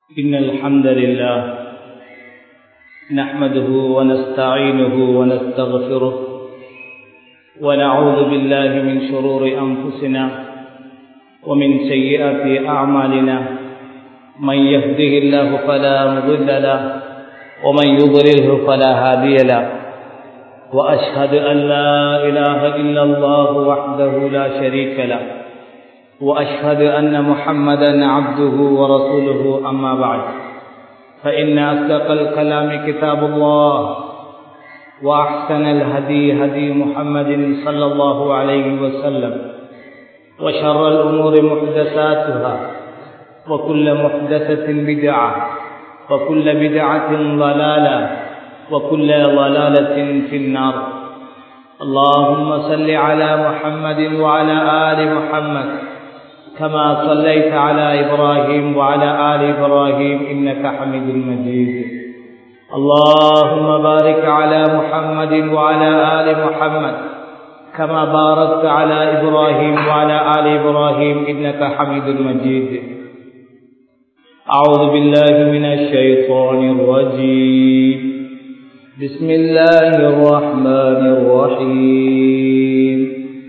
إن الحمد لله نحمده ونستعينه ونستغفره ونعوذ بالله من شرور أنفسنا ومن سيئات أعمالنا من يهده الله فلا مضل له ومن يضلله فلا هادي له وأشهد أن لا إله إلا الله وحده لا شريك له وأشهد أن محمدا عبده ورسوله أما بعد فإن أصدق الكلام كتاب الله وأحسن الهدي هدي محمد صلى الله عليه وسلم وشر الأمور محدثاتها وكل محدثة بدعة وكل بدعة ضلالة وكل ضلالة في النار اللهم صل على محمد وعلى آل محمد كما صليت على إبراهيم وعلى آل إبراهيم إنك حميد مجيد اللهم بارك على محمد وعلى آل محمد كما باركت على إبراهيم وعلى آل إبراهيم إنك حميد مجيد أعوذ بالله من الشيطان الرجيم بسم الله الرحمن الرحيم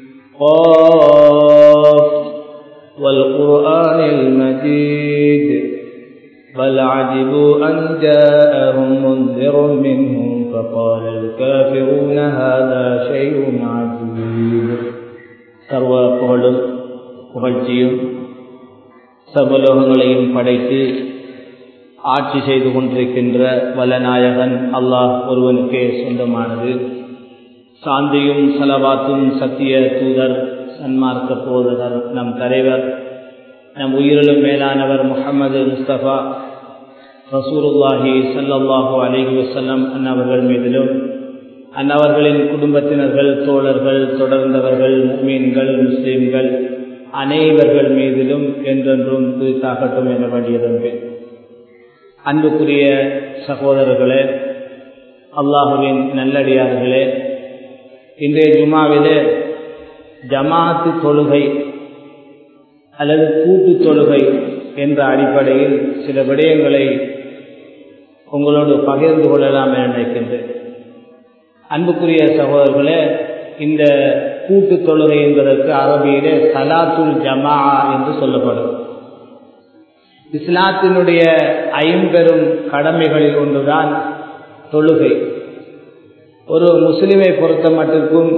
قاف والقرآن المجيد بل عجبوا أن جاءهم منذر منهم فقال الكافرون هذا شيء عجيب சர்வ புகழும் புகழ்ச்சியும் சர்வலோகங்களையும் படைத்து ஆட்சி செய்து கொண்டிருக்கின்ற வல்லநாயகன் அல்லாஹ் ஒருவனுக்கே சொந்தமானது சாந்தியும் சலவாத்தும் சத்திய தூதர் சன்மார்க்க போதகர் நம் தலைவர் நம் உயிரிலும் மேலானவர் முகமது முஸ்தபா ரசூருல்லாஹி சல்லாஹூ அலஹி வசல்லம் அன்னவர்கள் மீதிலும் அன்னவர்களின் குடும்பத்தினர்கள் தோழர்கள் தொடர்ந்தவர்கள் மீன்கள் முஸ்லீம்கள் அனைவர்கள் மீதிலும் என்றென்றும் குறித்தாகட்டும் என வேண்டியதற்கு அன்புக்குரிய சகோதரர்களே அல்லாஹுவின் நல்லடியார்களே இன்றைய ஜுமாவிலே ஜமாத்து தொழுகை அல்லது கூட்டு தொழுகை என்ற அடிப்படையில் சில விடயங்களை உங்களோடு பகிர்ந்து கொள்ளலாம் என நினைக்கின்றேன் அன்புக்குரிய சகோதரர்களே இந்த கூட்டு தொழுகை என்பதற்கு அரபியிலே சலாத்துல் ஜமா என்று சொல்லப்படும் இஸ்லாத்தினுடைய ஐம்பெரும் கடமைகளில் ஒன்றுதான் தொழுகை ஒரு முஸ்லிமை பொறுத்த மட்டிற்கும்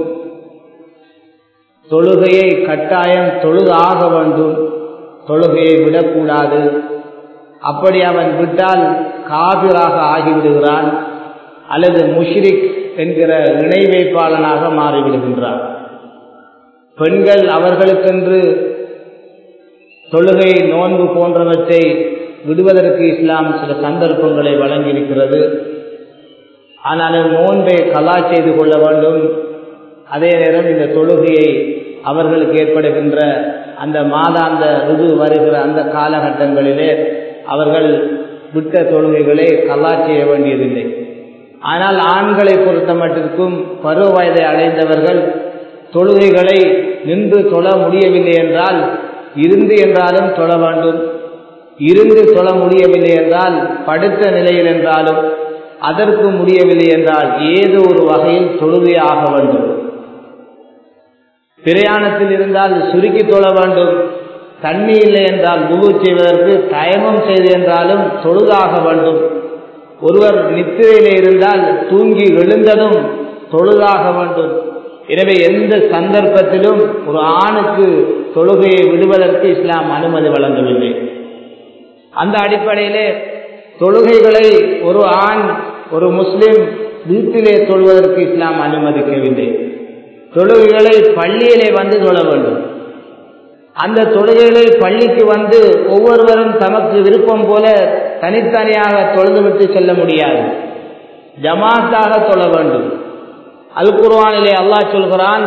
தொழுகையை கட்டாயம் தொழுதாக வேண்டும் தொழுகையை விடக்கூடாது அப்படி அவன் விட்டால் காபிராக ஆகிவிடுகிறான் அல்லது முஷ்ரிக் என்கிற இணை வைப்பாளனாக மாறிவிடுகின்றான் பெண்கள் அவர்களுக்கென்று தொழுகை நோன்பு போன்றவற்றை விடுவதற்கு இஸ்லாம் சில சந்தர்ப்பங்களை வழங்கியிருக்கிறது ஆனாலும் நோன்பை கலா செய்து கொள்ள வேண்டும் அதே நேரம் இந்த தொழுகையை அவர்களுக்கு ஏற்படுகின்ற அந்த மாதாந்த ருது வருகிற அந்த காலகட்டங்களிலே அவர்கள் விட்ட தொழுகைகளை கலா செய்ய வேண்டியதில்லை ஆனால் ஆண்களை பொறுத்த மட்டிற்கும் பருவ வயதை அடைந்தவர்கள் தொழுகைகளை நின்று தொழ முடியவில்லை என்றால் இருந்து என்றாலும் தொழ வேண்டும் இருந்து தொழ முடியவில்லை என்றால் படுத்த நிலையில் என்றாலும் அதற்கு முடியவில்லை என்றால் ஏதோ ஒரு வகையில் தொழுகையாக வேண்டும் பிரயாணத்தில் இருந்தால் சுருக்கி தொழ வேண்டும் தண்ணி இல்லை என்றால் முழு செய்வதற்கு தயமம் செய்து என்றாலும் தொழுதாக வேண்டும் ஒருவர் நித்திரையில் இருந்தால் தூங்கி எழுந்ததும் தொழுதாக வேண்டும் எனவே எந்த சந்தர்ப்பத்திலும் ஒரு ஆணுக்கு தொழுகையை விடுவதற்கு இஸ்லாம் அனுமதி வழங்கவில்லை அந்த அடிப்படையிலே தொழுகைகளை ஒரு ஆண் ஒரு முஸ்லிம் வீட்டிலே தொழுவதற்கு இஸ்லாம் அனுமதிக்கவில்லை தொழுகைகளை பள்ளியிலே வந்து தொழ வேண்டும் அந்த தொழுகைகளை பள்ளிக்கு வந்து ஒவ்வொருவரும் தமக்கு விருப்பம் போல தனித்தனியாக தொழுதுவிட்டு செல்ல முடியாது ஜமாத்தாக தொழ வேண்டும் அல் குர்வானிலே அல்லாஹ் சொல்கிறான்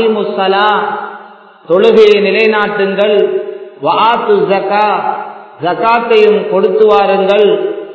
தொழுகையை நிலைநாட்டுங்கள் வஆத்து ஜக்கா ஜக்காத்தையும் கொடுத்து வாருங்கள்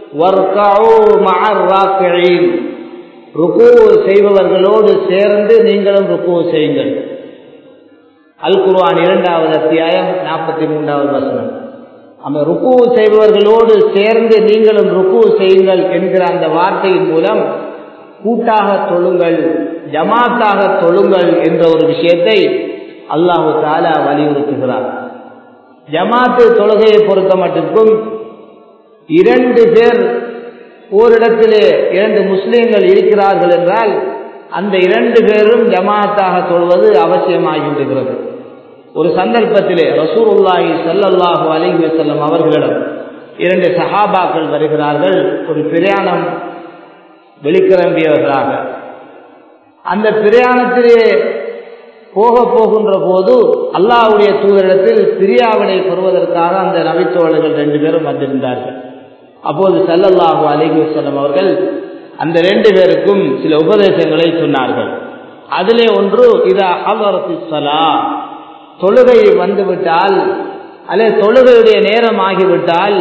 ருக்கு செய்பவர்களோடு சேர்ந்து நீங்களும் ருக்கு செய்யுங்கள் அல் குர்வான் இரண்டாவது அத்தியாயம் நாற்பத்தி மூன்றாவது வசனம் அந்த ருக்கு செய்பவர்களோடு சேர்ந்து நீங்களும் ருக்கு செய்யுங்கள் என்கிற அந்த வார்த்தையின் மூலம் கூட்டாக தொழுங்கள் ஜமாத்தாக தொழுங்கள் என்ற ஒரு விஷயத்தை அல்லாஹு தாலா வலியுறுத்துகிறார் ஜமாத்து தொழுகையை பொறுத்த மட்டிற்கும் இரண்டு பேர் ஓரிடத்திலே இரண்டு முஸ்லீம்கள் இருக்கிறார்கள் என்றால் அந்த இரண்டு பேரும் ஜமாத்தாக தொழுவது அவசியமாகிவிடுகிறது ஒரு சந்தர்ப்பத்திலே ரசூருல்லாஹி சல்லல்லாஹு அலிஹி வசல்லம் அவர்களிடம் இரண்டு சஹாபாக்கள் வருகிறார்கள் ஒரு பிரயாணம் வெளிக்கிளம்பியவர்களாக அந்த பிரயாணத்திலே போக போகின்ற போது அல்லாவுடைய தூதரிடத்தில் பிரியாவினை பெறுவதற்காக அந்த நபித்தோழர்கள் ரெண்டு பேரும் வந்திருந்தார்கள் அப்போது சல்லல்லாஹு அலிஹி வசல்லம் அவர்கள் அந்த ரெண்டு பேருக்கும் சில உபதேசங்களை சொன்னார்கள் அதிலே ஒன்று இதா அலரத்தி சலா தொழுகை வந்துவிட்டால் அல்லது தொழுகையுடைய நேரம் ஆகிவிட்டால்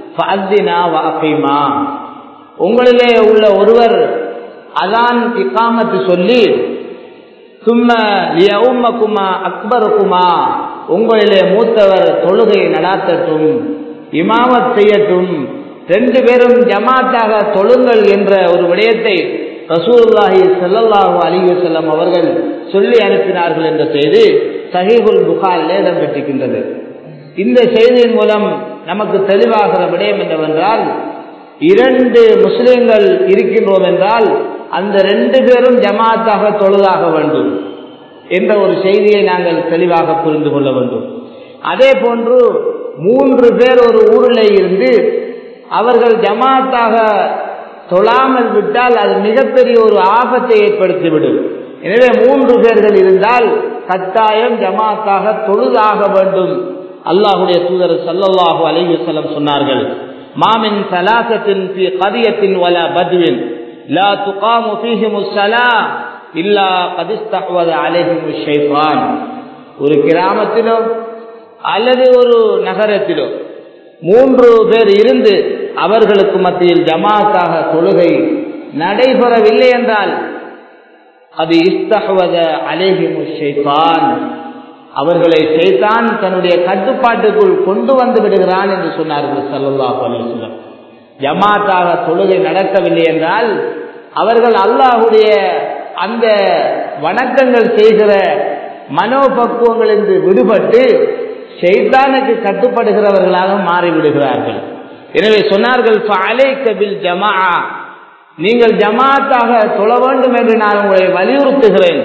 வாக்கிமா உங்களிலே உள்ள ஒருவர் அதான் இக்காமத்து சொல்லி சும்ம லியவும்மக்குமா அக்பருக்குமா உங்களிலே மூத்தவர் தொழுகை நடாத்தட்டும் இமாமத் செய்யட்டும் ரெண்டு பேரும் ஜமாத்தாக தொழுங்கள் என்ற ஒரு விடயத்தை ரசூல்லாஹி சல்லல்லாஹு அலிவு செல்லம் அவர்கள் சொல்லி அனுப்பினார்கள் என்ற செய்தி சஹீபுல் புகாரில் இடம்பெற்றிருக்கின்றது இந்த செய்தியின் மூலம் நமக்கு தெளிவாகிற விடயம் என்னவென்றால் இரண்டு முஸ்லிம்கள் இருக்கின்றோம் என்றால் அந்த ரெண்டு பேரும் ஜமாத்தாக தொழுதாக வேண்டும் என்ற ஒரு செய்தியை நாங்கள் தெளிவாக புரிந்து கொள்ள வேண்டும் அதே போன்று மூன்று பேர் ஒரு ஊரில் இருந்து அவர்கள் ஜமாத்தாக தொழாமல் விட்டால் அது மிகப்பெரிய ஒரு ஆபத்தை ஏற்படுத்திவிடும் எனவே மூன்று பேர்கள் இருந்தால் கட்டாயம் ஜமாத்தாக தொழுதாக வேண்டும் அல்லாஹுடைய தூதர் சல்லல்லாஹு அலைஹி வஸல்லம் சொன்னார்கள் மாமின் சலாசத்தின் ஃபி கரியத்தின் வல பத்வின் லா துகாமு ஃபீஹிமு ஸலா இல்லா கத் இஸ்தஹவத அலைஹிமு ஷைத்தான் ஒரு கிராமத்திலோ அல்லது ஒரு நகரத்திலோ மூன்று பேர் இருந்து அவர்களுக்கு மத்தியில் ஜமாத்தாக தொழுகை நடைபெறவில்லை என்றால் அது இஸ்தஹவத அலேஹிமு ஷைத்தான் அவர்களை ஷைத்தான் தன்னுடைய கட்டுப்பாட்டுக்குள் கொண்டு வந்து விடுகிறான் என்று சொன்னார்கள் சல்லல்லாஹு அலைஹி வஸல்லம் ஜமாத்தாக தொழுகை நடக்கவில்லை என்றால் அவர்கள் அல்லாஹுடைய அந்த வணக்கங்கள் செய்கிற மனோபக்குவங்களிலிருந்து விடுபட்டு ஷைத்தானுக்கு கட்டுப்படுகிறவர்களாக மாறிவிடுகிறார்கள் எனவே சொன்னார்கள் ஜமா நீங்கள் ஜமாத்தாக தொழ வேண்டும் என்று நான் உங்களை வலியுறுத்துகிறேன்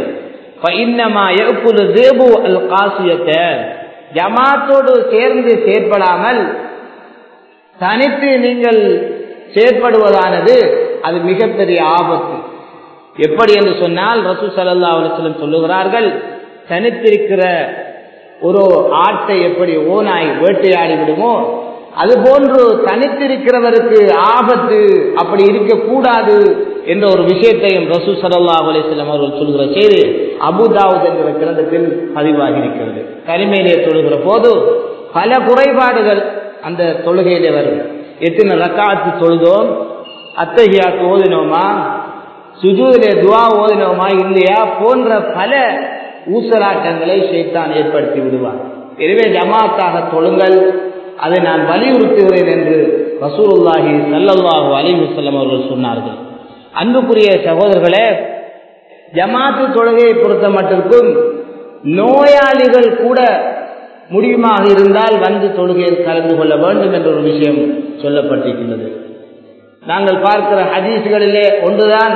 ஜமாத்தோடு சேர்ந்து செயற்படாமல் தனித்து நீங்கள் செயற்படுவதானது அது மிகப்பெரிய ஆபத்து எப்படி என்று சொன்னால் ரசூ சல்லா அலுவலம் சொல்லுகிறார்கள் தனித்திருக்கிற ஒரு ஆட்டை எப்படி ஓனாய் வேட்டையாடி விடுமோ அதுபோன்று தனித்திருக்கிறவருக்கு ஆபத்து அப்படி இருக்கக்கூடாது என்ற ஒரு விஷயத்தையும் ரசூ சல்லா அலிஸ்லாம் அவர்கள் சொல்கிற செய்தி அபுதாவுத் என்கிற கிரந்தத்தில் பதிவாகி இருக்கிறது தனிமையிலே தொழுகிற போது பல குறைபாடுகள் அந்த தொழுகையிலே வரும் எத்தனை ரக்காத்து தொழுதோம் அத்தகையாத்து ஓதினோமா சுஜூதிலே துவா ஓதினோமா இல்லையா போன்ற பல ஊசலாட்டங்களை ஷைத்தான் ஏற்படுத்தி விடுவார் எனவே ஜமாத்தாக தொழுங்கள் அதை நான் வலியுறுத்துகிறேன் என்று ரசூலுல்லாஹி சல்லல்லாஹு அலிமுசல்லம் அவர்கள் சொன்னார்கள் அன்புக்குரிய சகோதரர்களே ஜமாத்து தொழுகையை பொறுத்த மட்டிற்கும் நோயாளிகள் கூட முடியுமாக இருந்தால் வந்து தொழுகையில் கலந்து கொள்ள வேண்டும் என்ற ஒரு விஷயம் சொல்லப்பட்டிருக்கின்றது நாங்கள் பார்க்கிற ஹதீஸ்களிலே ஒன்றுதான்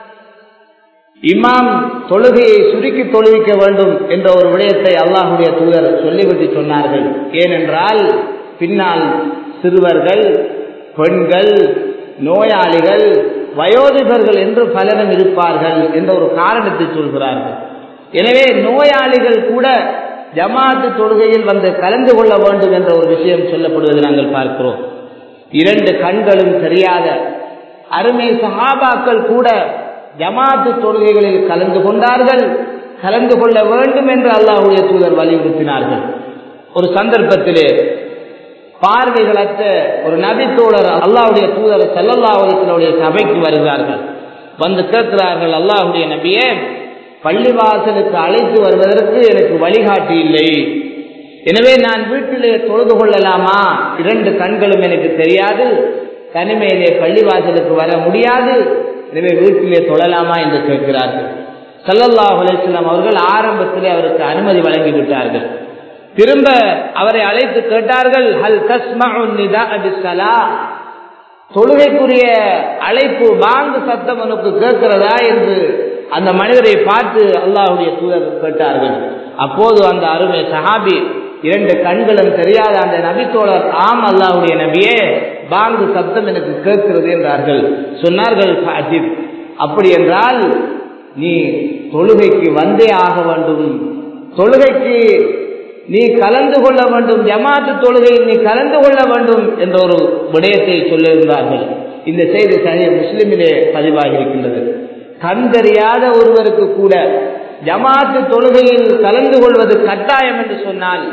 இமாம் தொழுகையை சுருக்கி தொழுவிக்க வேண்டும் என்ற ஒரு விடயத்தை அல்லாஹுடைய தூதர் சொல்லிவிட்டு சொன்னார்கள் ஏனென்றால் பின்னால் சிறுவர்கள் பெண்கள் நோயாளிகள் வயோதிபர்கள் என்று பலரும் இருப்பார்கள் என்ற ஒரு காரணத்தை சொல்கிறார்கள் எனவே நோயாளிகள் கூட ஜமாத்து தொழுகையில் வந்து கலந்து கொள்ள வேண்டும் என்ற ஒரு விஷயம் சொல்லப்படுவதை நாங்கள் பார்க்கிறோம் இரண்டு கண்களும் தெரியாத அருமை சகாபாக்கள் கூட ஜமாத்து தொழுகைகளில் கலந்து கொண்டார்கள் கலந்து கொள்ள வேண்டும் என்று அல்லாஹுடைய தூதர் வலியுறுத்தினார்கள் ஒரு சந்தர்ப்பத்திலே பார்வைகளற்ற ஒரு நபித்தோழர் அல்லாஹுடைய தூதர் செல்லல்லாவுடைய சபைக்கு வருகிறார்கள் வந்து கேட்கிறார்கள் அல்லாஹுடைய நபியே பள்ளிவாசலுக்கு அழைத்து வருவதற்கு எனக்கு வழிகாட்டி இல்லை எனவே நான் வீட்டிலே தொழுது கொள்ளலாமா இரண்டு கண்களும் எனக்கு தெரியாது தனிமையிலே பள்ளிவாசலுக்கு வர முடியாது எனவே வீட்டிலே தொழலாமா என்று கேட்கிறார்கள் சல்லல்லா அலிஸ்லாம் அவர்கள் ஆரம்பத்திலே அவருக்கு அனுமதி வழங்கி விட்டார்கள் திரும்ப அவரை அழைத்து கேட்டார்கள் ஹல் தஸ்மா தொழுகைக்குரிய அழைப்பு வாங்கு சத்தம் உனக்கு கேட்கிறதா என்று அந்த மனிதரை பார்த்து அல்லாஹுடைய தூதர் கேட்டார்கள் அப்போது அந்த அருமை சஹாபி இரண்டு கண்களும் தெரியாத அந்த நபித்தோழர் ஆம் அல்லாஹுடைய நபியே பாங்கு சப்தம் எனக்கு கேட்கிறது என்றார்கள் சொன்னார்கள் அஜித் அப்படி என்றால் நீ தொழுகைக்கு வந்தே ஆக வேண்டும் தொழுகைக்கு நீ கலந்து கொள்ள வேண்டும் ஜமாத்து தொழுகையில் நீ கலந்து கொள்ள வேண்டும் என்ற ஒரு விடயத்தை சொல்லியிருந்தார்கள் இந்த செய்தி சரி முஸ்லிமிலே பதிவாகி இருக்கின்றது கண் தெரியாத ஒருவருக்கு கூட ஜமாத்து தொழுகையில் கலந்து கொள்வது கட்டாயம் என்று சொன்னால்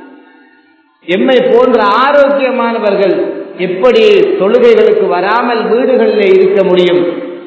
எம்மை போன்ற ஆரோக்கியமானவர்கள் எப்படி தொழுகைகளுக்கு வராமல் வீடுகளில் இருக்க முடியும்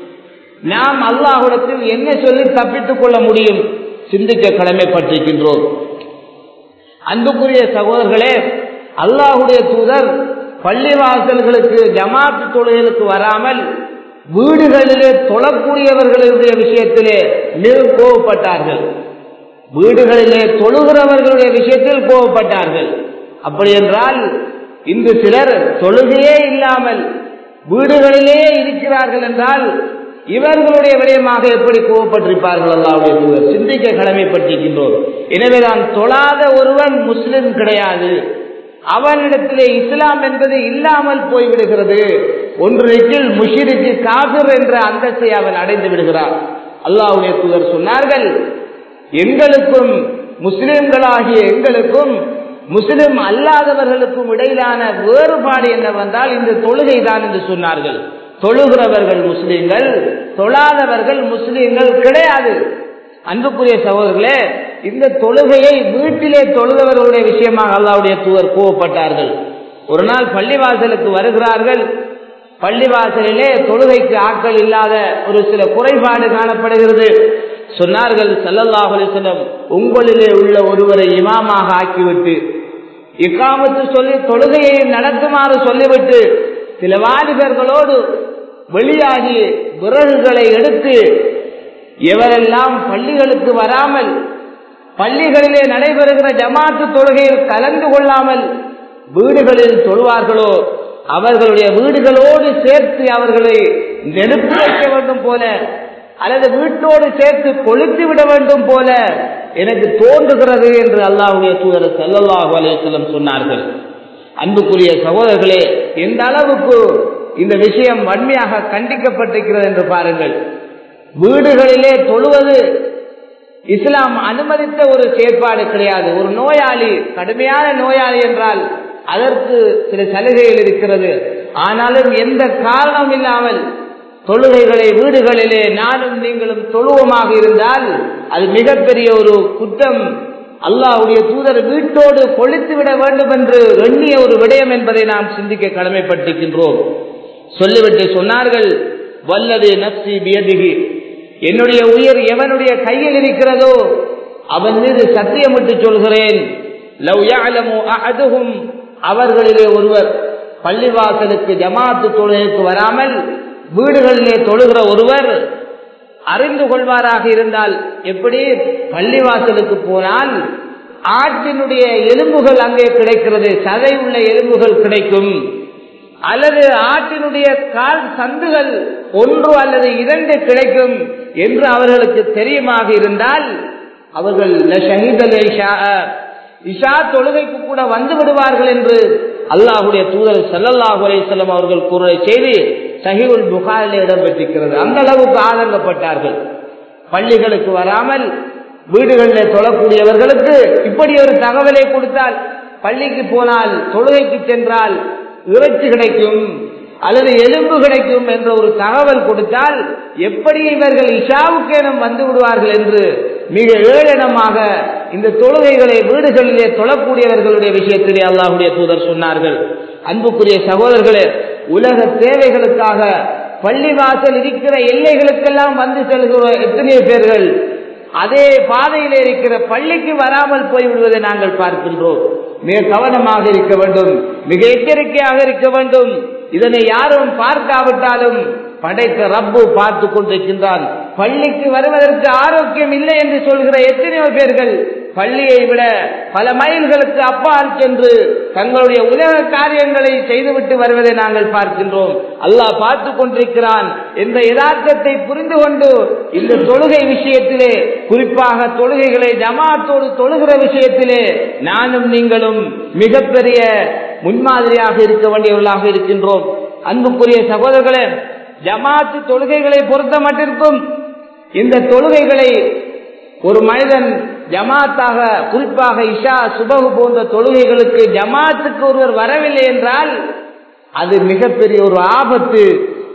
நாம் அல்லாஹுடத்தில் என்ன சொல்லி தப்பித்துக் கொள்ள முடியும் சிந்திக்க கடமைப்பட்டிருக்கின்றோம் அன்புக்குரிய சகோதரர்களே அல்லாஹுடைய தூதர் பள்ளிவாசல்களுக்கு ஜமாத்து தொழுகைகளுக்கு வராமல் வீடுகளிலே தொழக்கூடியவர்களுடைய விஷயத்திலே மிக கோவப்பட்டார்கள் வீடுகளிலே தொழுகிறவர்களுடைய விஷயத்தில் கோவப்பட்டார்கள் அப்படி என்றால் இன்று சிலர் தொழுகையே இல்லாமல் வீடுகளிலே இருக்கிறார்கள் என்றால் இவர்களுடைய விடயமாக எப்படி கோவப்பட்டிருப்பார்கள் அல்லாவுடைய தூதர் சிந்திக்க கடமைப்பட்டிருக்கின்றோம் எனவேதான் தொழாத ஒருவன் முஸ்லிம் கிடையாது அவனிடத்திலே இஸ்லாம் என்பது இல்லாமல் போய்விடுகிறது ஒன்றில் முஷிருக்கு காபிர் என்ற அந்தஸ்தை அவன் அடைந்து விடுகிறான் அல்லாவுடைய தூதர் சொன்னார்கள் எங்களுக்கும் முஸ்லிம்களாகிய எங்களுக்கும் முஸ்லிம் அல்லாதவர்களுக்கும் இடையிலான வேறுபாடு என்னவென்றால் இந்த தொழுகை தான் என்று சொன்னார்கள் தொழுகிறவர்கள் முஸ்லிம்கள் தொழாதவர்கள் முஸ்லிம்கள் கிடையாது அன்புக்குரிய சகோதரர்களே இந்த தொழுகையை வீட்டிலே தொழுதவர்களுடைய விஷயமாக அல்லாவுடைய தூதர் கோவப்பட்டார்கள் ஒரு நாள் பள்ளிவாசலுக்கு வருகிறார்கள் பள்ளிவாசலிலே தொழுகைக்கு ஆட்கள் இல்லாத ஒரு சில குறைபாடு காணப்படுகிறது சொன்னார்கள் சல்லல்லாஹுலிசனம் உங்களிலே உள்ள ஒருவரை இமாமாக ஆக்கிவிட்டு இக்காமத்து சொல்லி தொழுகையை நடத்துமாறு சொல்லிவிட்டு சில வாலிபர்களோடு வெளியாகி விறகுகளை எடுத்து எவரெல்லாம் பள்ளிகளுக்கு வராமல் பள்ளிகளிலே நடைபெறுகிற ஜமாத்து தொழுகையில் கலந்து கொள்ளாமல் வீடுகளில் தொழுவார்களோ அவர்களுடைய வீடுகளோடு சேர்த்து அவர்களை நெருப்பு வைக்க வேண்டும் போல அல்லது வீட்டோடு சேர்த்து கொளுத்து விட வேண்டும் போல எனக்கு தோன்றுகிறது என்று அல்லாஹுடைய தூதர் சல்லல்லாஹு அலையம் சொன்னார்கள் அன்புக்குரிய சகோதரர்களே எந்த அளவுக்கு இந்த விஷயம் வன்மையாக கண்டிக்கப்பட்டிருக்கிறது என்று பாருங்கள் வீடுகளிலே தொழுவது இஸ்லாம் அனுமதித்த ஒரு செயற்பாடு கிடையாது ஒரு நோயாளி கடுமையான நோயாளி என்றால் அதற்கு சில சலுகைகள் இருக்கிறது ஆனாலும் எந்த காரணம் இல்லாமல் தொழுகைகளை வீடுகளிலே நானும் நீங்களும் தொழுவமாக இருந்தால் அது மிகப்பெரிய ஒரு குற்றம் அல்லாஹுடைய தூதர் வீட்டோடு கொளித்து விட வேண்டும் என்று எண்ணிய ஒரு விடயம் என்பதை நாம் சிந்திக்க கடமைப்பட்டிருக்கின்றோம் சொல்லிவிட்டு சொன்னார்கள் வல்லது நப்சி பியதிகி என்னுடைய உயிர் எவனுடைய கையில் இருக்கிறதோ அவன் மீது சத்தியமிட்டு சொல்கிறேன் லவ் யாலமு அஹதுஹும் அவர்களிலே ஒருவர் பள்ளிவாசலுக்கு ஜமாத்து தொழுகைக்கு வராமல் வீடுகளிலே தொழுகிற ஒருவர் அறிந்து கொள்வாராக இருந்தால் எப்படி பள்ளிவாசலுக்கு போனால் ஆட்டினுடைய எலும்புகள் அங்கே கிடைக்கிறது சதை உள்ள எலும்புகள் கிடைக்கும் அல்லது ஆட்டினுடைய கால் சந்துகள் ஒன்று அல்லது இரண்டு கிடைக்கும் என்று அவர்களுக்கு தெரியுமாக இருந்தால் அவர்கள் இஷா தொழுகைக்கு கூட வந்து விடுவார்கள் என்று அல்லாஹுடைய தூதர் சல்லல்லாஹு அலையம் அவர்கள் கூற செய்தி சஹிவுல் புகாரில் இடம்பெற்றிருக்கிறது அந்த அளவுக்கு ஆதங்கப்பட்டார்கள் பள்ளிகளுக்கு வராமல் வீடுகளில் தொழக்கூடியவர்களுக்கு இப்படி ஒரு தகவலை கொடுத்தால் பள்ளிக்கு போனால் தொழுகைக்கு சென்றால் இறைச்சி கிடைக்கும் அல்லது எலும்பு கிடைக்கும் என்ற ஒரு தகவல் கொடுத்தால் எப்படி இவர்கள் இஷாவுக்கேனும் வந்து விடுவார்கள் என்று மிக ஏளனமாக இந்த தொழுகைகளை வீடுகளிலே தொழக்கூடியவர்களுடைய விஷயத்திலே அல்லாஹுடைய தூதர் சொன்னார்கள் அன்புக்குரிய சகோதரர்களே உலக தேவைகளுக்காக பள்ளிவாசல் இருக்கிற எல்லைகளுக்கெல்லாம் வந்து செல்கிற எத்தனை பேர்கள் அதே பாதையிலே இருக்கிற பள்ளிக்கு வராமல் போய்விடுவதை நாங்கள் பார்க்கின்றோம் மிக கவனமாக இருக்க வேண்டும் மிக எச்சரிக்கையாக இருக்க வேண்டும் இதனை யாரும் பார்க்காவிட்டாலும் படைத்த ரப்பு பார்த்து கொண்டிருக்கின்றான் பள்ளிக்கு வருவதற்கு ஆரோக்கியம் இல்லை என்று சொல்கிற எத்தனையோ பேர்கள் பள்ளியை விட பல மைல்களுக்கு அப்பால் சென்று தங்களுடைய உலக காரியங்களை செய்துவிட்டு வருவதை நாங்கள் பார்க்கின்றோம் அல்லாஹ் பார்த்து கொண்டிருக்கிறான் என்ற யதார்த்தத்தை புரிந்து கொண்டு இந்த தொழுகை விஷயத்திலே குறிப்பாக தொழுகைகளை ஜமாத்தோடு தொழுகிற விஷயத்திலே நானும் நீங்களும் மிகப்பெரிய முன்மாதிரியாக இருக்க வேண்டியவர்களாக இருக்கின்றோம் அன்புக்குரிய சகோதரர்களே ஜமாத்து தொழுகைகளை பொறுத்த மட்டிற்கும் இந்த தொழுகைகளை ஒரு மனிதன் ஜமாத்தாக குறிப்பாக இஷா சுபகு போன்ற தொழுகைகளுக்கு ஜமாத்துக்கு ஒருவர் வரவில்லை என்றால் அது மிகப்பெரிய ஒரு ஆபத்து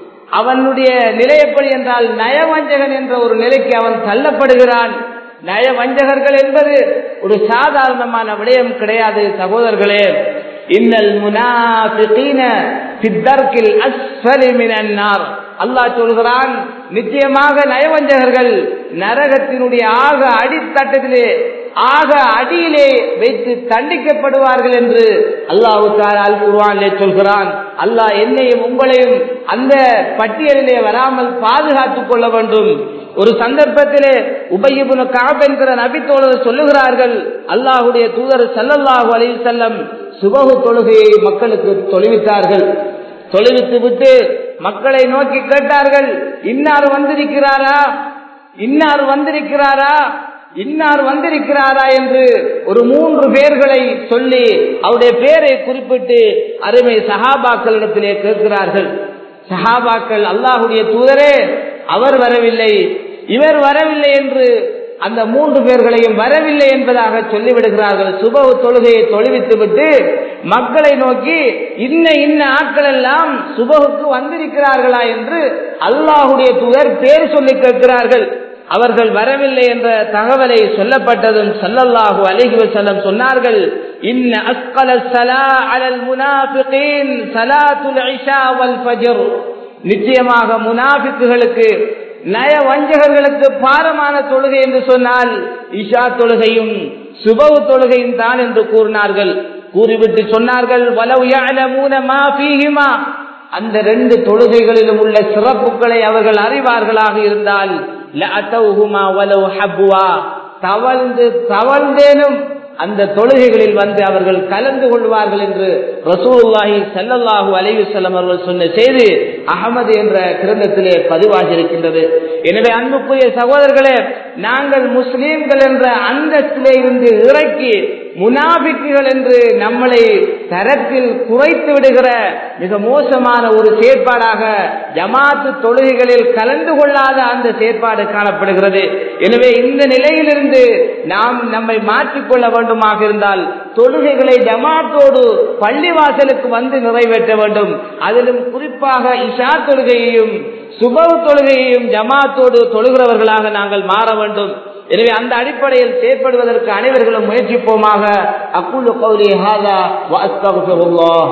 அவனுடைய நிலை எப்படி என்றால் நயவஞ்சகன் என்ற ஒரு நிலைக்கு அவன் தள்ளப்படுகிறான் நயவஞ்சகர்கள் என்பது ஒரு சாதாரணமான விடயம் கிடையாது சகோதரர்களே இன்னல் முனாஃபிகீன ஃபித்தர்கில் அஸ்ஃபலி மினன் நார் அல்லாஹ் சொல்கிறான் நிச்சயமாக நயவஞ்சகர்கள் நரகத்தினுடைய ஆக அடித்தட்டத்திலே ஆக அடியிலே வைத்து தண்டிக்கப்படுவார்கள் என்று அல்லாஹு அல் குர்வானிலே சொல்கிறான் அல்லாஹ் என்னையும் உங்களையும் அந்த பட்டியலிலே வராமல் பாதுகாத்துக் கொள்ள வேண்டும் ஒரு சந்தர்ப்பத்திலே உபயிபுன காப் என்கிற நபித்தோழர் சொல்லுகிறார்கள் அல்லாஹுடைய தூதர் சல்லல்லாஹு அலி செல்லம் சுபகு தொழுகையை மக்களுக்கு தொழுவித்தார்கள் தொழுவித்து விட்டு மக்களை நோக்கி கேட்டார்கள் இன்னார் வந்திருக்கிறாரா இன்னார் வந்திருக்கிறாரா இன்னார் வந்திருக்கிறாரா என்று ஒரு மூன்று பேர்களை சொல்லி அவருடைய பேரை குறிப்பிட்டு அருமை சஹாபாக்களிடத்திலே கேட்கிறார்கள் சஹாபாக்கள் அல்லாஹுடைய தூதரே அவர் வரவில்லை இவர் வரவில்லை என்று அந்த மூன்று பேர்களையும் வரவில்லை என்பதாக சொல்லிவிடுகிறார்கள் சுப தொழுகையை தொழுவித்து விட்டு மக்களை நோக்கி இன்ன இன்ன ஆட்கள் எல்லாம் சுபகுக்கு வந்திருக்கிறார்களா என்று அல்லாஹுடைய தூதர் பேர் சொல்லி கேட்கிறார்கள் அவர்கள் வரவில்லை என்ற தகவலை சொல்லப்பட்டதும் சல்லல்லாஹு அலைஹி வஸல்லம் சொன்னார்கள் இன்ன அஸ்கல ஸலா அலல் முனாஃபிகீன் ஸலாத்துல் இஷா வல் ஃபஜ்ர் நிச்சயமாக முனாஃபிக்குகளுக்கு நய வஞ்சகர்களுக்கு பாரமான தொழுகை என்று சொன்னால் இஷா தொழுகையும் சுபவு தொழுகையும் தான் என்று கூறினார்கள் கூறிவிட்டு சொன்னார்கள் வலவு யஅலமூன மா ஃபீஹிமா அந்த ரெண்டு தொழுகைகளிலும் உள்ள சிறப்புகளை அவர்கள் அறிவார்களாக இருந்தால் லஅதௌஹுமா வலவு ஹப்வா தவழ்ந்து தவழ்ந்தேனும் அந்த தொழுகைகளில் வந்து அவர்கள் கலந்து கொள்வார்கள் என்று ரசூலுல்லாஹி ஸல்லல்லாஹு அலைஹி வஸல்லம் அவர்கள் சொன்ன செய்தி அகமது என்ற கிரந்தத்திலே பதிவாகி இருக்கின்றது எனவே அன்புக்குரிய சகோதரர்களே நாங்கள் முஸ்லீம்கள் என்ற அந்தஸ்திலே இருந்து இறக்கி முனாபிக்குகள் என்று நம்மளை தரத்தில் குறைத்து விடுகிற மிக மோசமான ஒரு செயற்பாடாக ஜமாத்து தொழுகைகளில் கலந்து கொள்ளாத அந்த செயற்பாடு காணப்படுகிறது எனவே இந்த நிலையிலிருந்து நாம் நம்மை மாற்றிக்கொள்ள வேண்டுமாக இருந்தால் தொழுகைகளை ஜமாத்தோடு பள்ளிவாசலுக்கு வந்து நிறைவேற்ற வேண்டும் அதிலும் குறிப்பாக இஷா தொழுகையையும் சுபவ தொழுகையையும் ஜமாத்தோடு தொழுகிறவர்களாக நாங்கள் மாற வேண்டும் எனவே அந்த அடிப்படையில் செயற்படுவதற்கு அனைவர்களும் முயற்சிப்போமாக அக்குலு கௌலி ஹாதா வஅஸ்தக்ஃபிருல்லாஹ்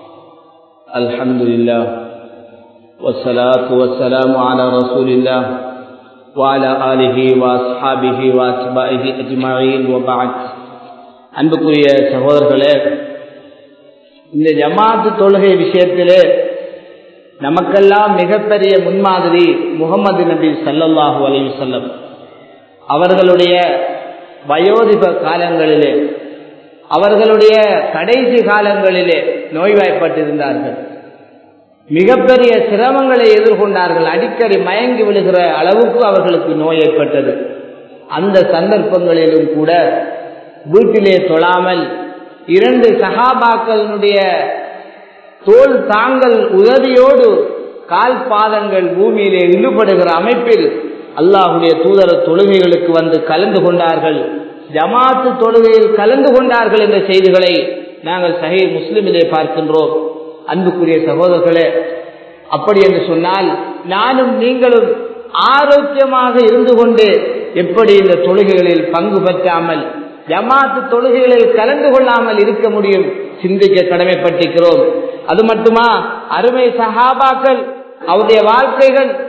அல்ஹம்துலில்லாஹ் والصلاه والسلام على رسول الله وعلى آله وأصحابه وأتباعه أجمعين وبعد அன்புக்குரிய சகோதரர்களே இந்த ஜமாத்து தொழுகை விஷயத்திலே நமக்கெல்லாம் மிகப்பெரிய முன்மாதிரி முகமது நபி சல்லல்லாஹு அலைஹி வஸல்லம் அவர்களுடைய வயோதிப காலங்களிலே அவர்களுடைய கடைசி காலங்களிலே நோய்வாய்ப்பட்டிருந்தார்கள் மிகப்பெரிய சிரமங்களை எதிர்கொண்டார்கள் அடிக்கடி மயங்கி விழுகிற அளவுக்கு அவர்களுக்கு நோய் ஏற்பட்டது அந்த சந்தர்ப்பங்களிலும் கூட வீட்டிலே தொழாமல் இரண்டு சகாபாக்களுடைய தோல் தாங்கள் உதவியோடு கால் பாதங்கள் பூமியிலே இழுபடுகிற அமைப்பில் அல்லாஹுடைய தூதர தொழுகைகளுக்கு வந்து கலந்து கொண்டார்கள் ஜமாத்து தொழுகையில் கலந்து கொண்டார்கள் என்ற செய்திகளை நாங்கள் சஹி முஸ்லிமிலே பார்க்கின்றோம் அன்புக்குரிய சகோதரர்களே அப்படி என்று சொன்னால் நானும் நீங்களும் ஆரோக்கியமாக இருந்து கொண்டு எப்படி இந்த தொழுகைகளில் பங்கு பெற்றாமல் ஜமாத்து தொழுகைகளில் கலந்து கொள்ளாமல் இருக்க முடியும் சிந்திக்க கடமைப்பட்டிருக்கிறோம் அது மட்டுமா அருமை சஹாபாக்கள் அவருடைய வாழ்க்கைகள்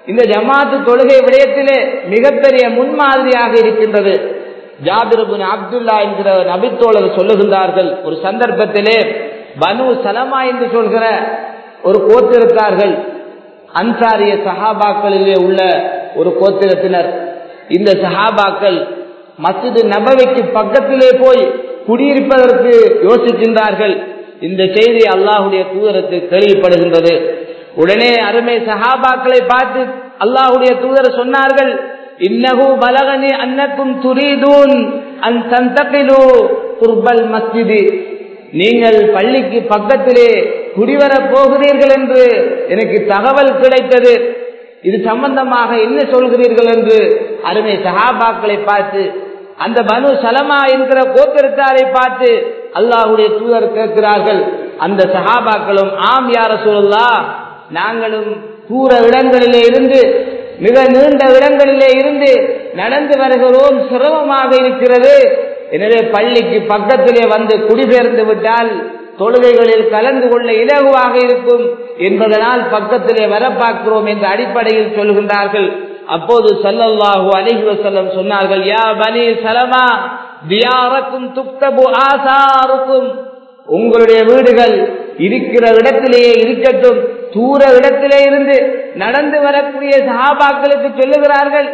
இந்த ஜமாத்து தொழுகை விடயத்திலே மிகப்பெரிய முன்மாதிரியாக இருக்கின்றது ஜாபிரபுன் அப்துல்லா என்கிற நபித்தோழர் சொல்லுகின்றார்கள் ஒரு சந்தர்ப்பத்திலே பனு சலமா என்று சொல்கிற ஒரு கோத்திரத்தார்கள் அன்சாரிய சஹாபாக்களிலே உள்ள ஒரு கோத்திரத்தினர் இந்த சஹாபாக்கள் மசிது நபவிக்கு பக்கத்திலே போய் குடியிருப்பதற்கு யோசிக்கின்றார்கள் இந்த செய்தி அல்லாஹுடைய தூதருக்கு கேள்விப்படுகின்றது உடனே அருமை சஹாபாக்களை பார்த்து அல்லாஹுடைய தூதர் சொன்னார்கள் இன்னகு பலகனி அன்னக்கும் துரீதூன் அன் தந்தகிலு குர்பல் மஸ்ஜிதி நீங்கள் பள்ளிக்கு பக்கத்திலே குடிவரப் போகிறீர்கள் என்று எனக்கு தகவல் கிடைத்தது இது சம்பந்தமாக என்ன சொல்கிறீர்கள் என்று அருமை சஹாபாக்களை பார்த்து அந்த பனு சலமா என்கிற கோத்திரத்தாரை பார்த்து அல்லாஹுடைய தூதர் கேட்கிறார்கள் அந்த சஹாபாக்களும் ஆம் யார சொல்லா நாங்களும் தூர இடங்களிலே இருந்து மிக நீண்ட இடங்களிலே இருந்து நடந்து வருகிறோம் சிரமமாக இருக்கிறது எனவே பள்ளிக்கு பக்கத்திலே வந்து குடிபெயர்ந்து விட்டால் தொழுகைகளில் கலந்து கொள்ள இலகுவாக இருக்கும் என்பதனால் பக்கத்திலே வர பார்க்கிறோம் என்ற அடிப்படையில் சொல்கின்றார்கள் அப்போது சல்லல்லாஹு அலைஹி வஸல்லம் சொன்னார்கள் யா பனி சலமா தியாரக்கும் துக்தபு ஆசாருக்கும் உங்களுடைய வீடுகள் இருக்கிற இடத்திலேயே இருக்கட்டும் தூர இடத்திலே இருந்து நடந்து வரக்கூடிய சஹாபாக்களுக்கு சொல்லுகிறார்கள்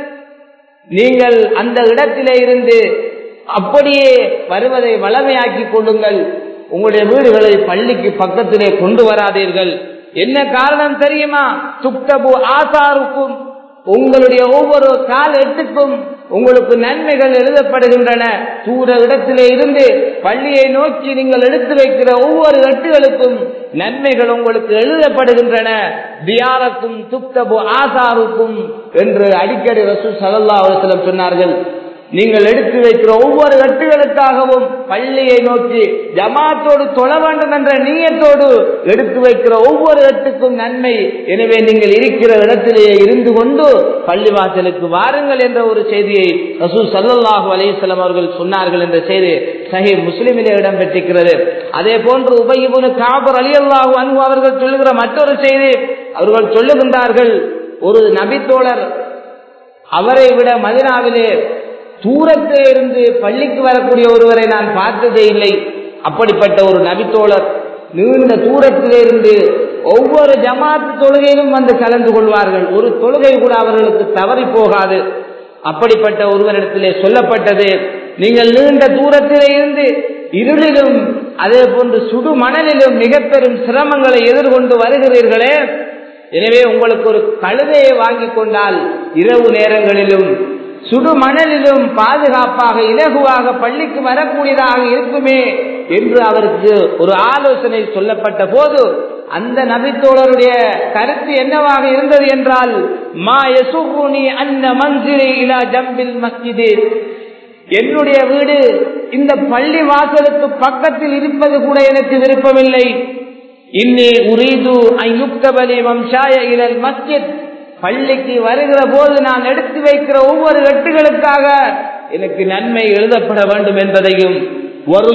நீங்கள் அந்த இடத்திலே இருந்து அப்படியே வருவதை வளமையாக்கி கொள்ளுங்கள் உங்களுடைய வீடுகளை பள்ளிக்கு பக்கத்திலே கொண்டு வராதீர்கள் என்ன காரணம் தெரியுமா துக்தபு ஆசாருக்கும் உங்களுடைய ஒவ்வொரு கால் எட்டுக்கும் உங்களுக்கு நன்மைகள் எழுதப்படுகின்றன தூர இடத்திலே இருந்து பள்ளியை நோக்கி நீங்கள் எடுத்து வைக்கிற ஒவ்வொரு எட்டுகளுக்கும் நன்மைகள் உங்களுக்கு எழுதப்படுகின்றன தியாரக்கும் துக்தபு ஆசாருக்கும் என்று அடிக்கடி ரசூ சலல்லா அவர்களிடம் சொன்னார்கள் நீங்கள் எடுத்து வைக்கிற ஒவ்வொரு கட்டுகளுக்காகவும் பள்ளியை நோக்கி ஜமாத்தோடு தொழ வேண்டும் என்ற நீயத்தோடு எடுத்து வைக்கிற ஒவ்வொரு கட்டுக்கும் நன்மை எனவே நீங்கள் இருக்கிற இடத்திலேயே இருந்து கொண்டு பள்ளிவாசலுக்கு வாருங்கள் என்ற ஒரு செய்தியை ரசூ சல்லாஹூ அலிசல்லாம் அவர்கள் சொன்னார்கள் என்ற செய்தி சஹி முஸ்லிமிலே இடம்பெற்றிருக்கிறது அதே போன்று உபயிபுனு காபர் அலி அல்லாஹூ அன்பு அவர்கள் சொல்லுகிற மற்றொரு செய்தி அவர்கள் சொல்லுகின்றார்கள் ஒரு நபித்தோழர் அவரை விட மதினாவிலே தூரத்திலே இருந்து பள்ளிக்கு வரக்கூடிய ஒருவரை நான் பார்த்ததே இல்லை அப்படிப்பட்ட ஒரு நபித்தோழர் நீண்ட தூரத்திலே இருந்து ஒவ்வொரு ஜமாத்து தொழுகையிலும் வந்து கலந்து கொள்வார்கள் ஒரு தொழுகை கூட அவர்களுக்கு தவறி போகாது அப்படிப்பட்ட ஒருவரிடத்திலே சொல்லப்பட்டது நீங்கள் நீண்ட தூரத்திலே இருந்து இருளிலும் அதே போன்று சுடு மணலிலும் மிக பெரும் சிரமங்களை எதிர்கொண்டு வருகிறீர்களே எனவே உங்களுக்கு ஒரு கழுதையை வாங்கி கொண்டால் இரவு நேரங்களிலும் சுடு மணலிலும் பாதுகாப்பாக இலகுவாக பள்ளிக்கு வரக்கூடியதாக இருக்குமே என்று அவருக்கு ஒரு ஆலோசனை சொல்லப்பட்ட போது அந்த நபித்தோழருடைய கருத்து என்னவாக இருந்தது என்றால் மா யசுகுனி அந்த மஞ்சிரி இலா ஜம்பில் மஸ்ஜிது என்னுடைய வீடு இந்த பள்ளி வாசலுக்கு பக்கத்தில் இருப்பது கூட எனக்கு விருப்பமில்லை இன்னி உரீது ஐயுக்தபலி வம்சாய இலல் மஸ்ஜித் பள்ளிக்கு வருகிற போது நான் எடுத்து வைக்கிற ஒவ்வொரு வெட்டுகளுக்காக எனக்கு நன்மை எழுதப்பட வேண்டும் என்பதையும் ஒரு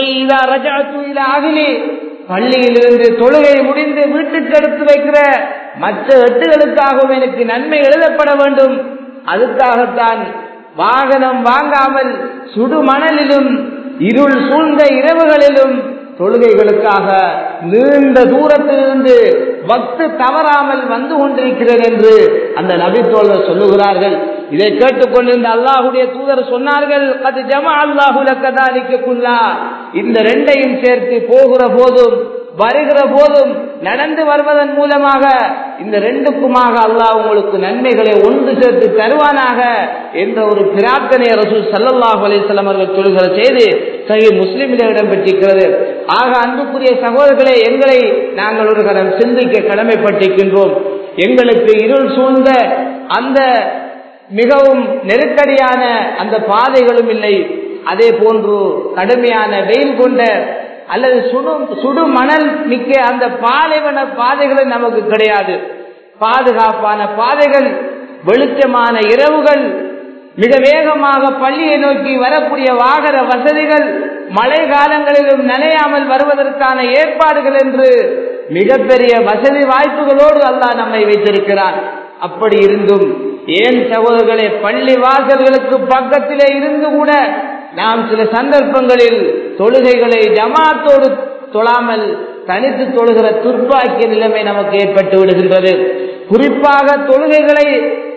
அகிலி பள்ளியிலிருந்து தொழுகை முடிந்து வீட்டுக்கு எடுத்து வைக்கிற மற்ற வெட்டுகளுக்காகவும் எனக்கு நன்மை எழுதப்பட வேண்டும் அதுக்காகத்தான் வாகனம் வாங்காமல் சுடு மணலிலும் இருள் சூழ்ந்த இரவுகளிலும் தொழுகைகளுக்காக நீண்ட தூரத்திலிருந்து வக்து தவறாமல் வந்து கொண்டிருக்கிறேன் என்று அந்த நபித்தோழர் சொல்லுகிறார்கள் இதை கேட்டுக்கொண்டிருந்த அல்லாஹுடைய தூதர் சொன்னார்கள் அது ஜமா அல்லாஹுல கதாலிக்குள்ளா இந்த ரெண்டையும் சேர்த்து போகிற போதும் வருகிற போதும் நடந்து வருவதன் மூலமாக இந்த ரெண்டுக்குமாக அல்லாஹ் உங்களுக்கு நன்மைகளை ஒன்று சேர்த்து தருவானாக என்ற ஒரு பிரார்த்தனை ரசூல் சல்லல்லாஹு அலிஸ்லாம் அவர்கள் சொல்கிற செய்தி சகி முஸ்லிமில் இடம்பெற்றிருக்கிறது ஆக அன்புக்குரிய சகோதரர்களே எங்களை நாங்கள் ஒரு கடம் சிந்திக்க கடமைப்பட்டிருக்கின்றோம் எங்களுக்கு இருள் சூழ்ந்த அந்த மிகவும் நெருக்கடியான அந்த பாதைகளும் இல்லை அதே போன்று கடுமையான வெயில் கொண்ட அல்லது சுடு சுடு மணல் மிக்க அந்த பாலைவன பாதைகள் நமக்கு கிடையாது பாதுகாப்பான பாதைகள் வெளிச்சமான இரவுகள் மிக வேகமாக பள்ளியை நோக்கி வரக்கூடிய வாகன வசதிகள் மழை காலங்களிலும் நனையாமல் வருவதற்கான ஏற்பாடுகள் என்று மிகப்பெரிய வசதி வாய்ப்புகளோடு அல்லாஹ் நம்மை வைத்திருக்கிறார் அப்படி இருந்தும் ஏன் சகோதரர்களே பள்ளி வாசல்களுக்கு பக்கத்திலே இருந்து கூட நாம் சில சந்தர்ப்பங்களில் தொழுகைகளை ஜமாத்தோடு தொழாமல் தனித்து தொழுகிற துர்ப்பாக்கிய நிலைமை நமக்கு ஏற்பட்டு விடுகின்றது குறிப்பாக தொழுகைகளை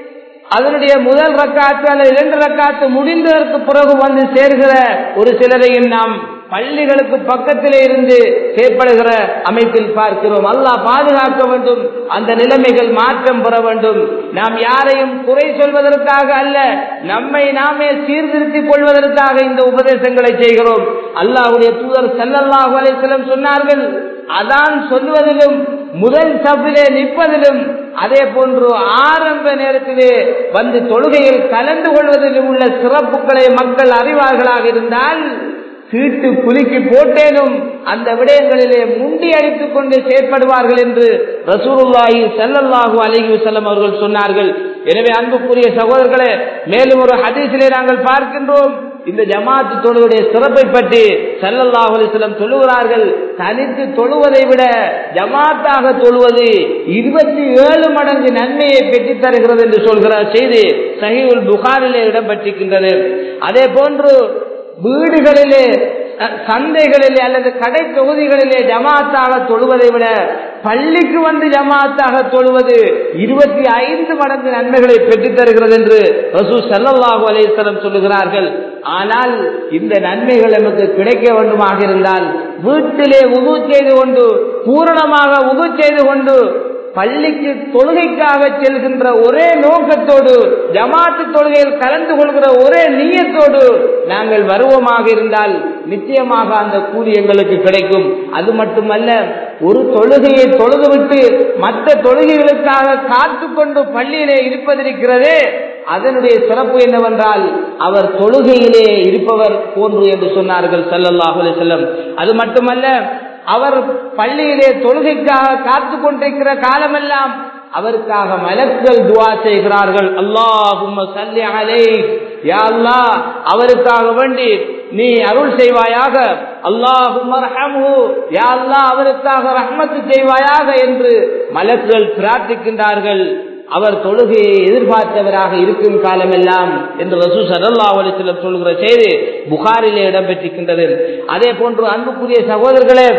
அதனுடைய முதல் ரக்காத்து அல்லது இரண்டு ரக்காத்து முடிந்ததற்கு பிறகு வந்து சேர்கிற ஒரு சிலரையும் நாம் பள்ளிகளுக்கு பக்கத்திலே இருந்து செயற்படுகிற அமைப்பில் பார்க்கிறோம் அல்லாஹ் பாதுகாக்க வேண்டும் அந்த நிலைமைகள் மாற்றம் பெற வேண்டும் நாம் யாரையும் குறை சொல்வதற்காக அல்ல நம்மை நாமே சீர்திருத்திக் கொள்வதற்காக இந்த உபதேசங்களை செய்கிறோம் அல்லாஹுடைய தூதர் செல்லல்லாஹு அலைஹிஸ்ஸலாம் சொன்னார்கள் அதான் சொல்வதிலும் முதல் சபிலே நிற்பதிலும் அதே போன்று ஆரம்ப நேரத்திலே வந்து தொழுகையில் கலந்து கொள்வதிலும் உள்ள சிறப்புகளை மக்கள் அறிவார்களாக இருந்தால் சீட்டு குலுக்கி போட்டேனும் அந்த விடயங்களிலே முண்டி அடித்துக் கொண்டு செயற்படுவார்கள் என்று ரசூலுல்லாஹி ஸல்லல்லாஹு அலைஹி வஸல்லம் அவர்கள் சொன்னார்கள் எனவே அன்புக்குரிய சகோதரர்களே மேலும் ஒரு ஹதீஸிலே நாங்கள் பார்க்கின்றோம் இந்த ஜமாத்து தொழுவுடைய சிறப்பை பற்றி சல்லல்லாஹு அலிஸ்லம் சொல்லுகிறார்கள் தனித்து தொழுவதை விட ஜமாத்தாக தொழுவது இருபத்தி ஏழு மடங்கு நன்மையை பெற்றுத் தருகிறது என்று சொல்கிற செய்தி சஹீவுல் புகாரிலே இடம்பெற்றிருக்கின்றது அதே போன்று வீடுகளிலே சந்தைகளிலே அல்லது கடை தொகுதிகளிலே ஜமாத்தாக தொழுவதை விட பள்ளிக்கு வந்து ஜமாத்தாக தொழுவது இருபத்தி ஐந்து மடங்கு நன்மைகளை பெற்றுத் தருகிறது என்று ரசூ சல்லாஹூ அலேஸ்வரம் சொல்லுகிறார்கள் ஆனால் இந்த நன்மைகள் நமக்கு கிடைக்க வேண்டுமாக இருந்தால் வீட்டிலே உது செய்து கொண்டு பூரணமாக உது செய்து கொண்டு பள்ளிக்கு தொழுகைக்காக செல்கின்ற ஒரே நோக்கத்தோடு ஜமாத்து தொழுகையில் கலந்து கொள்கிற ஒரே நீயத்தோடு நாங்கள் வருவோமாக இருந்தால் நிச்சயமாக அந்த கூலி எங்களுக்கு கிடைக்கும் அது மட்டுமல்ல ஒரு தொழுகையை தொழுதுவிட்டு மற்ற தொழுகைகளுக்காக காத்து கொண்டு பள்ளியிலே இருப்பதிருக்கிறதே அதனுடைய சிறப்பு என்னவென்றால் அவர் தொழுகையிலே இருப்பவர் போன்று என்று சொன்னார்கள் சல்லல்லாஹு செல்லம் அது மட்டுமல்ல அவர் பள்ளியிலே தொழுகைக்காக காத்து கொண்டிருக்கிற காலமெல்லாம் அவருக்காக மலக்கள் துவா செய்கிறார்கள் அல்லாஹும் சல்லி அலை யா அல்லாஹ் அவருக்காக வேண்டி நீ அருள் செய்வாயாக அல்லாஹும் யா அல்லாஹ் அவருக்காக ரஹ்மத்து செய்வாயாக என்று மலக்குகள் பிரார்த்திக்கின்றார்கள் அவர் தொழுகையை எதிர்பார்த்தவராக இருக்கும் காலமெல்லாம் என்று ரசூ சல்லா அலிஸ்லம் சொல்கிற செய்தி புகாரிலே இடம்பெற்றிருக்கின்றது அதே போன்று அன்புக்குரிய சகோதரர்களே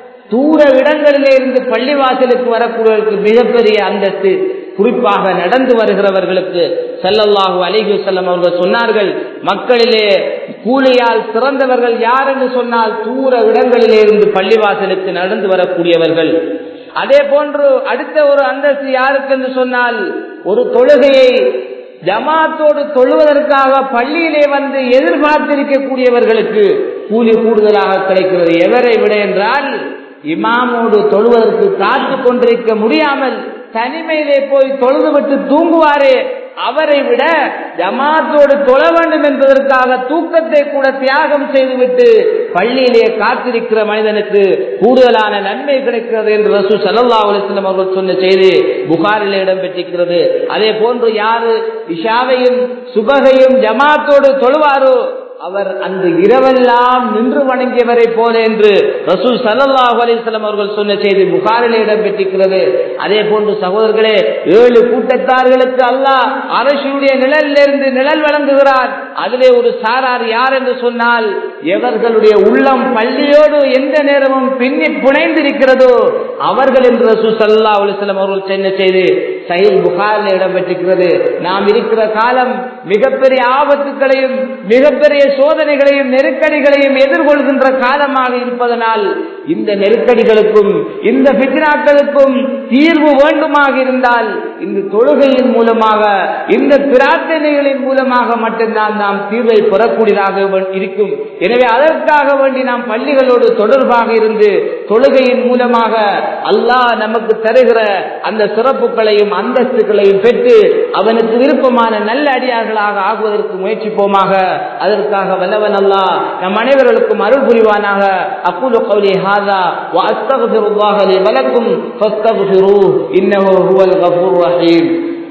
தூர இடங்களிலே இருந்து பள்ளிவாசலுக்கு வரக்கூடியவர்களுக்கு மிகப்பெரிய அந்தஸ்து குறிப்பாக நடந்து வருகிறவர்களுக்கு செல்லல்லாஹு அலிகு செல்லம் அவர்கள் சொன்னார்கள் மக்களிலே கூலியால் சிறந்தவர்கள் யார் என்று சொன்னால் தூர இடங்களிலே இருந்து பள்ளிவாசலுக்கு நடந்து வரக்கூடியவர்கள் அதே போன்று அடுத்த ஒரு அந்தஸ்து யாருக்கு என்று சொன்னால் ஒரு தொழுகையை ஜமாத்தோடு தொழுவதற்காக பள்ளியிலே வந்து எதிர்பார்த்திருக்கக்கூடியவர்களுக்கு கூலி கூடுதலாக கிடைக்கிறது எவரை விட என்றால் இமாமோடு தொழுவதற்கு காத்து கொண்டிருக்க முடியாமல் தனிமையிலே போய் தொழுதுவிட்டு தூங்குவாரே அவரை விட ஜமாத்தோடு தொழ வேண்டும் என்பதற்காக தூக்கத்தை கூட தியாகம் செய்துவிட்டு பள்ளியிலே காத்திருக்கிற மனிதனுக்கு கூடுதலான நன்மை கிடைக்கிறது என்று ரசூ சல்லா அலிஸ்லம் அவர்கள் சொன்ன செய்தி புகாரில் இடம்பெற்றிருக்கிறது அதே போன்று யாரு இஷாவையும் சுபகையும் ஜமாத்தோடு தொழுவாரோ அவர் அந்த இரவெல்லாம் நின்று வணங்கியவரை போல என்று ரசூல் சல்லாஹூ அலிஸ்லாம் அவர்கள் சொன்ன செய்தி புகாரில் இடம்பெற்றிருக்கிறது அதே போன்று சகோதரர்களே ஏழு கூட்டத்தார்களுக்கு அல்லாஹ் அரசுடைய நிழலிலிருந்து நிழல் வழங்குகிறார் அதிலே ஒரு சாரார் யார் என்று சொன்னால் எவர்களுடைய உள்ளம் பள்ளியோடு எந்த நேரமும் பின்னி புனைந்திருக்கிறதோ அவர்கள் என்று ரசூ சல்லா அலிஸ்லாம் அவர்கள் சொன்ன செய்தி சயில் புகாரில் இடம்பெற்றிருக்கிறது நாம் இருக்கிற காலம் மிகப்பெரிய ஆபத்துக்களையும் மிகப்பெரிய சோதனைகளையும் நெருக்கடிகளையும் எதிர்கொள்கின்ற காலமாக இருப்பதனால் இந்த நெருக்கடிகளுக்கும் இந்த பித்னாக்களுக்கும் தீர்வு வேண்டுமாக இருந்தால் இந்த தொழுகையின் மூலமாக இந்த பிரார்த்தனைகளின் மூலமாக மட்டும்தான் நாம் தீர்வை பெறக்கூடியதாக இருக்கும் எனவே அதற்காக வேண்டி நாம் பள்ளிகளோடு தொடர்பாக இருந்து தொழுகையின் மூலமாக அல்லாஹ் நமக்கு தருகிற அந்த சிறப்புகளையும் அந்தஸ்துகளையும் பெற்று அவனுக்கு விருப்பமான நல்ல அடியார்களாக ஆகுவதற்கு முயற்சிப்போமாக அதற்காக வல்லவன் அல்லாஹ் நம் அனைவர்களுக்கும் அருள் புரிவானாக அக்குலு கௌலி ஹாதா وأستغفر الله لي ولكم فاستغفروه إنه هو الغفور الرحيم